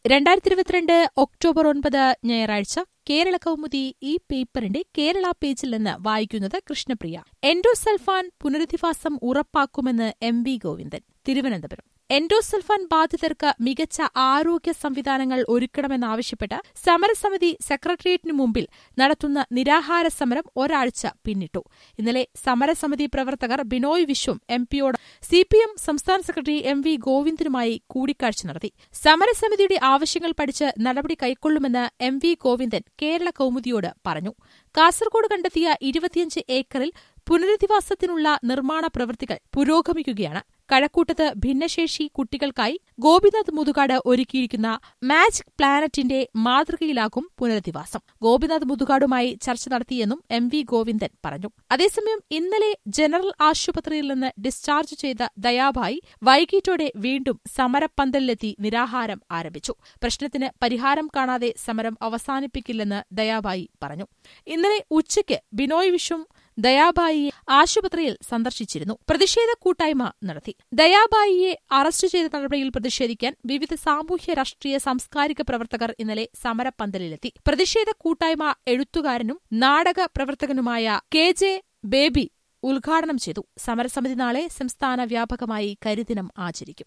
രണ്ടായിരത്തി ഇരുപത്തിരണ്ട് ഒക്ടോബർ ഒൻപത് ഞായറാഴ്ച കേരള കൗമുദി ഈ പേപ്പറിന്റെ കേരള പേജിൽ നിന്ന് വായിക്കുന്നത് കൃഷ്ണപ്രിയ എൻഡോസൾഫാൻ പുനരധിവാസം ഉറപ്പാക്കുമെന്ന് M V Govindan Thiruvananthapuram endosulfan ബാധിതർക്ക് മികച്ച ആരോഗ്യ സംവിധാനങ്ങൾ ഒരുക്കണമെന്നാവശ്യപ്പെട്ട് സമരസമിതി സെക്രട്ടേറിയറ്റിനു മുമ്പിൽ നടത്തുന്ന നിരാഹാര സമരം ഒരാഴ്ച പിന്നിട്ടു ഇന്നലെ സമരസമിതി പ്രവർത്തകർ ബിനോയ് വിശ്വം എം പിയോട് സിപിഎം സംസ്ഥാന സെക്രട്ടറി എം വി ഗോവിന്ദനുമായി കൂടിക്കാഴ്ച നടത്തി സമരസമിതിയുടെ ആവശ്യങ്ങൾ പഠിച്ച് നടപടി കൈക്കൊള്ളുമെന്ന് എം വി ഗോവിന്ദൻ കേരള കൗമുദിയോട് പറഞ്ഞു കാസർകോട് കണ്ടെത്തിയ ഇരുപത്തിയഞ്ച് ഏക്കറിൽ പുനരധിവാസത്തിനുള്ള നിർമ്മാണ പ്രവൃത്തികൾ പുരോഗമിക്കുകയാണ് കഴക്കൂട്ടത്ത് ഭിന്നശേഷി കുട്ടികൾക്കായി ഗോപിനാഥ് മുതുകാട് ഒരുക്കിയിരിക്കുന്ന മാജിക് പ്ലാനറ്റിന്റെ മാതൃകയിലാകും പുനരധിവാസം ഗോപിനാഥ് മുതുകാടുമായി ചർച്ച നടത്തിയെന്നും എം വി ഗോവിന്ദൻ പറഞ്ഞു അതേസമയം ഇന്നലെ ജനറൽ ആശുപത്രിയിൽ നിന്ന് ഡിസ്ചാർജ് ചെയ്ത ദയാഭായി വൈകിട്ടോടെ വീണ്ടും സമരപ്പന്തലിലെത്തി നിരാഹാരം ആരംഭിച്ചു പ്രശ്നത്തിന് പരിഹാരം കാണാതെ സമരം അവസാനിപ്പിക്കില്ലെന്ന് ദയാഭായി പറഞ്ഞു ഇന്നലെ ഉച്ചയ്ക്ക് ബിനോയ് വിശ്വം ദയാബായിയെ ആശുപത്രിയിൽ സന്ദർശിച്ചിരുന്നു പ്രതിഷേധ കൂട്ടായ്മ നടത്തി ദയാബായിയെ അറസ്റ്റ് ചെയ്ത നടപടിയിൽ പ്രതിഷേധിക്കാൻ വിവിധ സാമൂഹ്യ രാഷ്ട്രീയ സാംസ്കാരിക പ്രവർത്തകർ ഇന്നലെ സമരപ്പന്തലിലെത്തി പ്രതിഷേധ കൂട്ടായ്മ എഴുത്തുകാരനും നാടക പ്രവർത്തകനുമായ കെ ജെ ബേബി ഉദ്ഘാടനം ചെയ്തു സമരസമിതി നാളെ സംസ്ഥാന വ്യാപകമായി കരിദിനം ആചരിക്കും